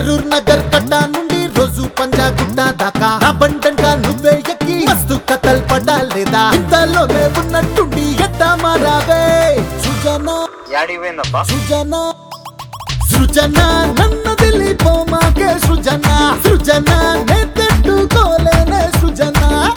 కరూర్ నగర్ కట్ట నుండి రోజు పంజాగుట్ట దాకా నా బండంట నువ్వే ఎక్కి మస్తు కథల్ పడాలేదా ఇంతలోనే ఉన్నట్టుండి ఎట్టా మారావే సుజనా యాడికి పోయిందబ్బా సృజన సృజన నన్ను తెలిపోమాకే సృజన సృజన నే తట్టుకోలేనే సృజన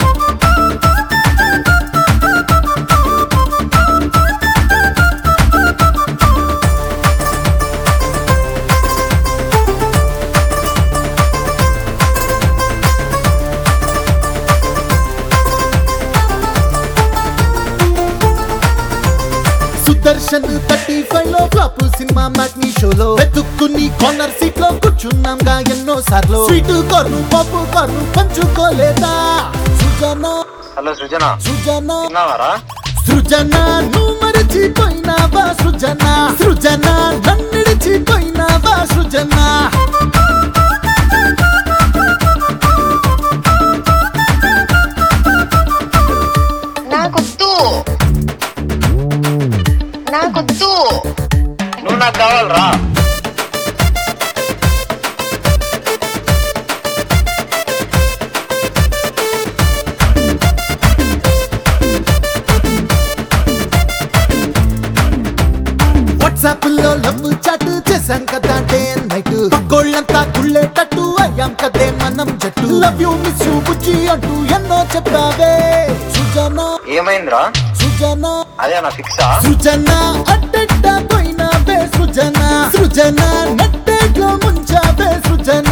సుదర్శన్ థర్టీ ఫైవ్ లో ఫ్లాప్ సినిమా మ్యాట్నీ షోలో వెతుక్కుని కార్నర్ సీట్ లో కూర్చున్నాం గా ఎన్నో సార్లు స్వీట్ కార్ను పప్పు కార్ను పంచుకోలేదా సుజన హలో సృజన సుజన తిన్నావారా సృజన నువ్వు మరచిపోయినావా సృజన సృజన నన్నిడిచిపోయినావా సృజన నాకొద్దు నాకొద్దు నువ్వు నాకు కావాలరా వాట్సాప్ లో లవ్ చాట్ చేశాం కదా డే నైట్ పక్కోళ్ళంతా కుళ్ళేటట్టు అయ్యాం కదే మనం జట్టు లవ్ యూ మిస్ యూ బుజ్జి అంటూ ఎన్నో చెప్పావే సుజన ఏమైందిరా సుజన అదే నా ఫిక్సా సృజన అడ్డడ్డ పోయినావే సృజన సృజన నట్టేట్లో ముంచావే సృజన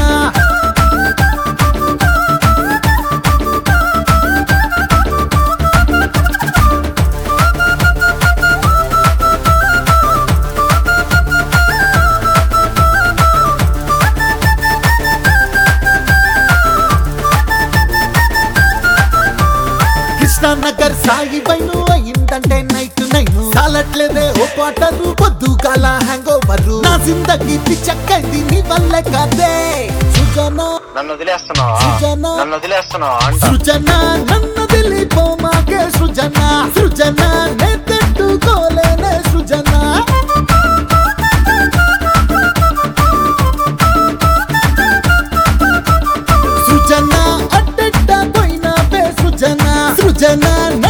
కృష్ణానగర్ సాగి వైను అయిందంటే నైట్ నైన్ సాలట్లేదే ఓ పాటలు పొద్దుగాల హ్యాంగ్ ఓవర్ నా జిందగీ పిచ్చక్కైంది నీ వల్లే కాదే సుజన నన్ను వదిలేస్తున్నావా సృజన. నన్ను వదిలేస్తున్నావా అంట సృజన నన్ను తెలిపోమాకే సృజన సృజన నే తట్టుకోలేనే సృజన సృజన అడ్డడ్డ పోయినావే సృజన సృజన